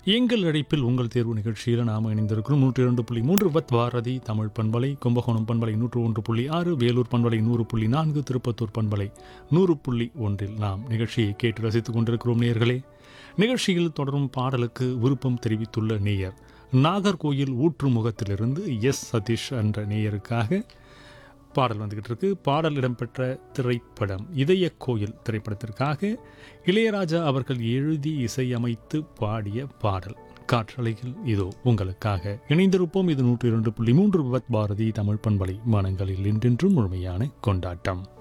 எங்கள் அழைப்பில் உங்கள் தேர்வு நிகழ்ச்சியில் நாம் இணைந்திருக்கிறோம் நூற்றி இரண்டு புள்ளி மூன்று வத் பாரதி தமிழ் பண்பலை கும்பகோணம் பண்பலை நூற்று ஒன்று புள்ளி ஆறு வேலூர் பண்பலை நூறு புள்ளி நான்கு திருப்பத்தூர் பண்பலை நூறு புள்ளி ஒன்றில் நாம் நிகழ்ச்சியை கேட்டு ரசித்துக் கொண்டிருக்கிறோம் நேயர்களே நிகழ்ச்சியில் தொடரும் பாடலுக்கு விருப்பம் தெரிவித்துள்ள நேயர் நாகர்கோயில் ஊற்றுமுகத்திலிருந்து எஸ் சதீஷ் என்ற நேயருக்காக பாடல் வந்துகிட்டு இருக்கு பாடல் இடம்பெற்ற திரைப்படம் இதய கோயில் திரைப்படத்திற்காக இளையராஜா அவர்கள் எழுதி இசையமைத்து பாடிய பாடல் காற்றலையில் இதோ உங்களுக்காக இணைந்திருப்போம் இது நூற்றி இரண்டு புள்ளி மூன்று விவத் பாரதி தமிழ் பண்பலை மனங்களில் இன்றென்றும் முழுமையான கொண்டாட்டம்